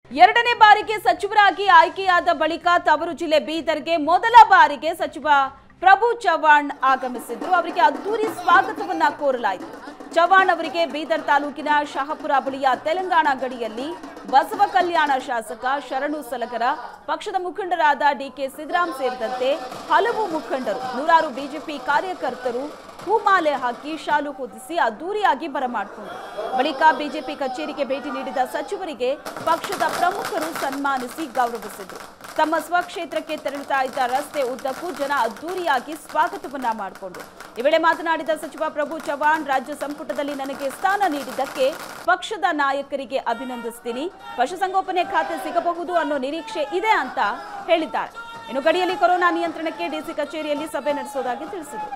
ಎರಡನೇ ಬಾರಿಗೆ ಸಚಿವರಾಗಿ ಆಯ್ಕೆಯಾದ ಬಳಿಕ ತವರು ಜಿಲ್ಲೆ ಬೀದರ್ಗೆ ಮೊದಲ ಬಾರಿಗೆ ಸಚಿವ ಪ್ರಭು ಚವ್ಹಾಣ್ ಆಗಮಿಸಿದ್ರು ಅವರಿಗೆ ಅದ್ದೂರಿ ಸ್ವಾಗತವನ್ನ ಕೋರಲಾಯಿತು ಚವ್ಹಾಣ್ ಅವರಿಗೆ ಬೀದರ್ ತಾಲೂಕಿನ ಶಹಪುರ ಬಳಿಯ ತೆಲಂಗಾಣ ಗಡಿಯಲ್ಲಿ ಬಸವ ಕಲ್ಯಾಣ ಶಾಸಕ ಶರಣು ಸಲಗರ ಪಕ್ಷದ ಮುಖಂಡರಾದ ಡಿಕೆ ಸಿದ್ದರಾಮ್ ಸೇರಿದಂತೆ ಹಲವು ಮುಖಂಡರು ನೂರಾರು ಬಿಜೆಪಿ ಕಾರ್ಯಕರ್ತರು ಹೂಮಾಲೆ ಹಾಕಿ ಶಾಲು ಹೊದಿಸಿ ಅದ್ದೂರಿಯಾಗಿ ಬರಮಾಡಿಕೊಂಡರು ಬಳಿಕ ಬಿಜೆಪಿ ಕಚೇರಿಗೆ ಭೇಟಿ ನೀಡಿದ ಸಚಿವರಿಗೆ ಪಕ್ಷದ ಪ್ರಮುಖರು ಸನ್ಮಾನಿಸಿ ಗೌರವಿಸಿದರು ತಮ್ಮ ಸ್ವಕ್ಷೇತ್ರಕ್ಕೆ ತೆರಳುತ್ತಾ ಇದ್ದ ರಸ್ತೆ ಉದ್ದಕ್ಕೂ ಜನ ಅದ್ದೂರಿಯಾಗಿ ಸ್ವಾಗತವನ್ನ ಮಾಡಿಕೊಂಡ್ರು ಈ ವೇಳೆ ಮಾತನಾಡಿದ ಸಚಿವ ಪ್ರಭು ಚವ್ಹಾಣ್ ರಾಜ್ಯ ಸಂಪುಟದಲ್ಲಿ ನನಗೆ ಸ್ಥಾನ ನೀಡಿದ್ದಕ್ಕೆ ಪಕ್ಷದ ನಾಯಕರಿಗೆ ಅಭಿನಂದಿಸ್ತೀನಿ ಪಶುಸಂಗೋಪನೆ ಖಾತೆ ಸಿಗಬಹುದು ಅನ್ನೋ ನಿರೀಕ್ಷೆ ಇದೆ ಅಂತ ಹೇಳಿದ್ದಾರೆ ಇನ್ನು ಗಡಿಯಲ್ಲಿ ಕೊರೋನಾ ನಿಯಂತ್ರಣಕ್ಕೆ ಡಿಸಿ ಕಚೇರಿಯಲ್ಲಿ ಸಭೆ ನಡೆಸೋದಾಗಿ ತಿಳಿಸಿದರು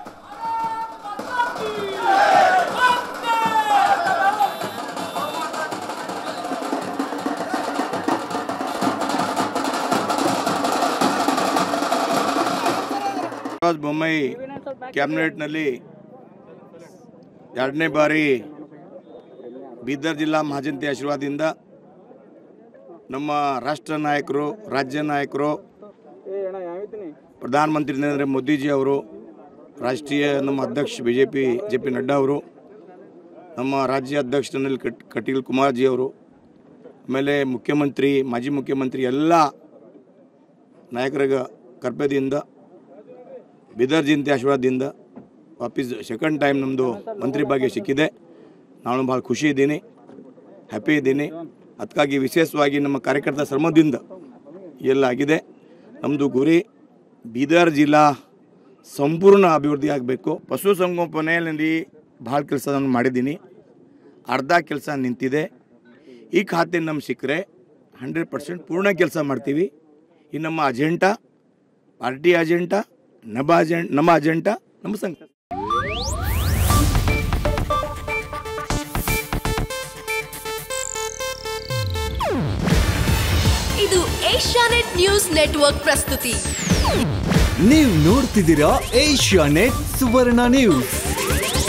ಬಸವರಾಜ ಬೊಮ್ಮಾಯಿ ಕ್ಯಾಬಿನೆಟ್ನಲ್ಲಿ ಎರಡನೇ ಬಾರಿ ಬೀದರ್ ಜಿಲ್ಲಾ ಮಹಾಜನತೆ ಆಶೀರ್ವಾದದಿಂದ ನಮ್ಮ ರಾಷ್ಟ್ರ ನಾಯಕರು ರಾಜ್ಯ ನಾಯಕರು ಪ್ರಧಾನಮಂತ್ರಿ ನರೇಂದ್ರ ಮೋದಿಜಿ ಅವರು ರಾಷ್ಟ್ರೀಯ ನಮ್ಮ ಅಧ್ಯಕ್ಷ B J P J P Nadda ಅವರು ನಮ್ಮ ರಾಜ್ಯ ಅಧ್ಯಕ್ಷ ಅನಿಲ್ ಕಟ್ ಕಟೀಲ್ ಕುಮಾರ್ಜಿ ಅವರು ಆಮೇಲೆ ಮುಖ್ಯಮಂತ್ರಿ ಮಾಜಿ ಮುಖ್ಯಮಂತ್ರಿ ಎಲ್ಲ ನಾಯಕರ ಕರ್ಪದಿಂದ ಬೀದರ್ ಜಯಂತಿ ಆಶೀರ್ವಾದದಿಂದ ವಾಪಸ್ ಸೆಕೆಂಡ್ ಟೈಮ್ ನಮ್ಮದು ಮಂತ್ರಿ ಭಾಗ್ಯ ಸಿಕ್ಕಿದೆ ನಾನು ಭಾಳ ಖುಷಿ ಇದ್ದೀನಿ ಹ್ಯಾಪಿ ಇದ್ದೀನಿ ಅದಕ್ಕಾಗಿ ವಿಶೇಷವಾಗಿ ನಮ್ಮ ಕಾರ್ಯಕರ್ತ ಶ್ರಮದಿಂದ ಎಲ್ಲ ಆಗಿದೆ ನಮ್ಮದು ಗುರಿ ಬೀದರ್ ಜಿಲ್ಲಾ ಸಂಪೂರ್ಣ ಅಭಿವೃದ್ಧಿ ಆಗಬೇಕು ಪಶುಸಂಗೋಪನೆಯಲ್ಲಿ ಭಾಳ ಕೆಲಸ ನಾನು ಮಾಡಿದ್ದೀನಿ ಅರ್ಧ ಕೆಲಸ ನಿಂತಿದೆ ಈ ಖಾತೆ ನಮ್ಗೆ ಸಿಕ್ಕರೆ ಹಂಡ್ರೆಡ್ ಪರ್ಸೆಂಟ್ ಪೂರ್ಣ ಕೆಲಸ ಮಾಡ್ತೀವಿ ಈ ನಮ್ಮ ಅಜೆಂಟಾ ಪಾರ್ಟಿ ಅಜೆಂಟಾ ನಮ್ಮ ಅಜೆಂಟ್ ನಮ್ಮ ಅಜೆಂಟಾ ನಮ್ಮ ಸಂಘ ಇದು ಏಷ್ಯಾನೆಟ್ ನ್ಯೂಸ್ ನೆಟ್ವರ್ಕ್ ಪ್ರಸ್ತುತಿ ನೀವು ನೋಡ್ತಿದ್ದೀರಾ ಏಷ್ಯಾ ನೆಟ್ ಸುವರ್ಣ ನ್ಯೂಸ್